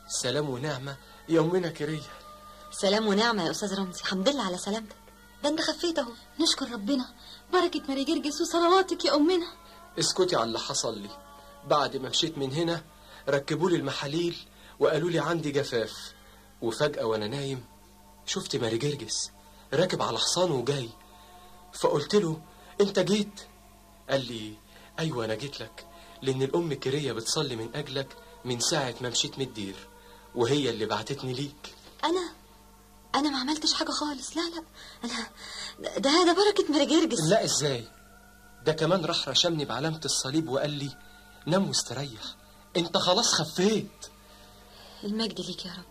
سلام ونعمة يا أمنا كرية سلام ونعمة يا أستاذ رمزي الحمد لله على سلامتك ده أنت خفيت أهو نشكر ربنا بركة ماري جرجس وصلواتك يا أمنا اسكتي على اللي حصل لي بعد ما مشيت من هنا ركبوا لي المحاليل وقالوا لي عندي جفاف وفجأة وأنا نايم شفت ماري جرجس راكب على حصان وجاي فقلت له أنت جيت قال لي أيوة أنا جيت لك لأن الأم كرية بتصلي من أجلك من ساعة ما مشيت من الدير وهي اللي بعتتني ليك أنا أنا ما عملتش حاجة خالص لا لا أنا ده ده بركة ماري جرجس لا إزاي ده كمان راح رشمني بعلامة الصليب وقال لي نام واستريح انت خلاص خفيت المجد ليك يا رب